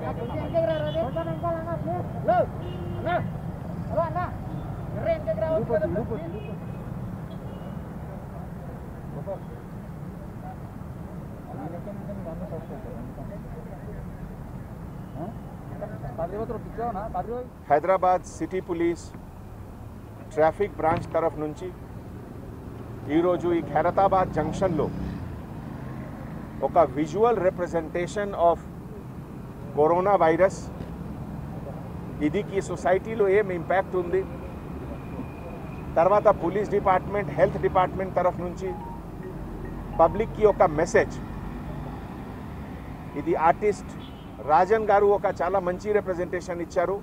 Hyderabad city police traffic branch తరఫు నుంచి ఈరోజు ఈ ఖైరతాబాద్ జంక్షన్లో ఒక visual representation of corona virus ఇదికి సొసైటీలో ఏం ఇంపాక్ట్ ఉంది తర్వాత పోలీస్ డిపార్ట్మెంట్ హెల్త్ డిపార్ట్మెంట్ తరఫు నుంచి పబ్లిక్కి ఒక మెసేజ్ ఇది ఆర్టిస్ట్ రాజన్ గారు ఒక చాలా మంచి రిప్రజెంటేషన్ ఇచ్చారు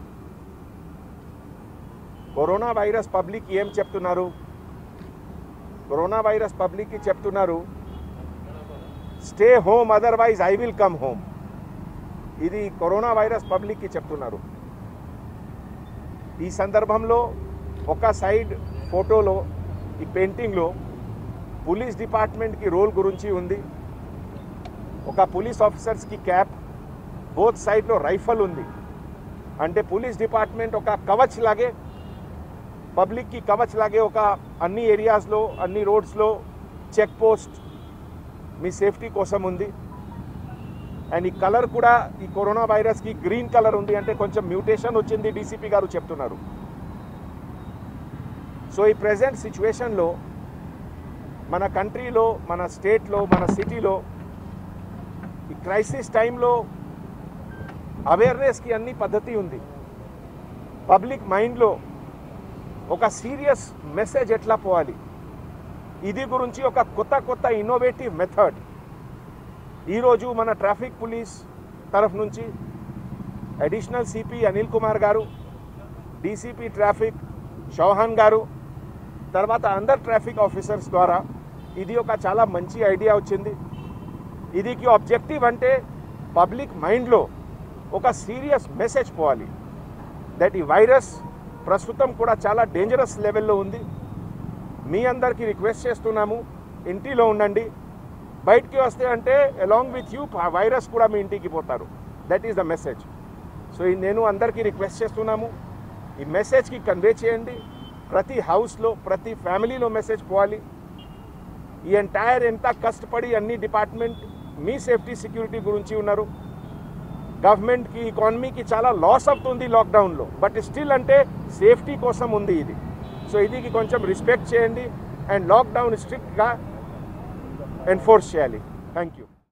కరోనా వైరస్ పబ్లిక్ ఏం చెప్తున్నారు కరోనా వైరస్ పబ్లిక్కి చెప్తున్నారు stay home otherwise I will come home ఇది కరోనా వైరస్ పబ్లిక్కి చెప్తున్నారు ఈ సందర్భంలో ఒక సైడ్ ఫోటోలో ఈ పెయింటింగ్లో పోలీస్ డిపార్ట్మెంట్కి రోల్ గురించి ఉంది ఒక పోలీస్ ఆఫీసర్స్కి క్యాప్ బోత్ సైడ్లో రైఫల్ ఉంది అంటే పోలీస్ డిపార్ట్మెంట్ ఒక కవచ్ లాగే పబ్లిక్కి కవచ్ లాగే ఒక అన్ని ఏరియాస్లో అన్ని రోడ్స్లో చెక్ పోస్ట్ మీ సేఫ్టీ కోసం ఉంది అండ్ ఈ కలర్ కూడా ఈ కరోనా వైరస్కి గ్రీన్ కలర్ ఉంది అంటే కొంచెం మ్యూటేషన్ వచ్చింది డీసీపీ గారు చెప్తున్నారు సో ఈ ప్రజెంట్ సిచ్యువేషన్లో మన కంట్రీలో మన స్టేట్లో మన సిటీలో ఈ క్రైసిస్ టైంలో అవేర్నెస్కి అన్ని పద్ధతి ఉంది పబ్లిక్ మైండ్లో ఒక సీరియస్ మెసేజ్ ఎట్లా పోవాలి ఇది గురించి ఒక కొత్త కొత్త ఇన్నోవేటివ్ మెథడ్ ఈరోజు మన ట్రాఫిక్ పోలీస్ తరఫు నుంచి అడిషనల్ సిపి అనిల్ కుమార్ గారు డీసీపీ ట్రాఫిక్ చౌహాన్ గారు తర్వాత అందర్ ట్రాఫిక్ ఆఫీసర్స్ ద్వారా ఇది ఒక చాలా మంచి ఐడియా వచ్చింది ఇదికి ఆబ్జెక్టివ్ అంటే పబ్లిక్ మైండ్లో ఒక సీరియస్ మెసేజ్ పోవాలి దట్ ఈ వైరస్ ప్రస్తుతం కూడా చాలా డేంజరస్ లెవెల్లో ఉంది మీ అందరికీ రిక్వెస్ట్ చేస్తున్నాము ఇంటిలో ఉండండి బయటికి వస్తే అంటే అలాంగ్ విత్ యూ వైరస్ కూడా మీ ఇంటికి పోతారు that is the message so ఇది నేను అందరికీ రిక్వెస్ట్ చేస్తున్నాము ఈ మెసేజ్కి కన్వే చేయండి ప్రతి హౌస్లో ప్రతి ఫ్యామిలీలో మెసేజ్ పోవాలి ఈ ఎంటైర్ ఎంత కష్టపడి అన్ని డిపార్ట్మెంట్ మీ సేఫ్టీ సెక్యూరిటీ గురించి ఉన్నారు గవర్నమెంట్కి ఎకానమీకి చాలా లాస్ అవుతుంది లాక్డౌన్లో బట్ స్టిల్ అంటే సేఫ్టీ కోసం ఉంది ఇది సో ఇదికి కొంచెం రెస్పెక్ట్ చేయండి అండ్ లాక్డౌన్ స్ట్రిక్ట్గా ఎన్ఫోర్స్ చేయాలి థ్యాంక్ యూ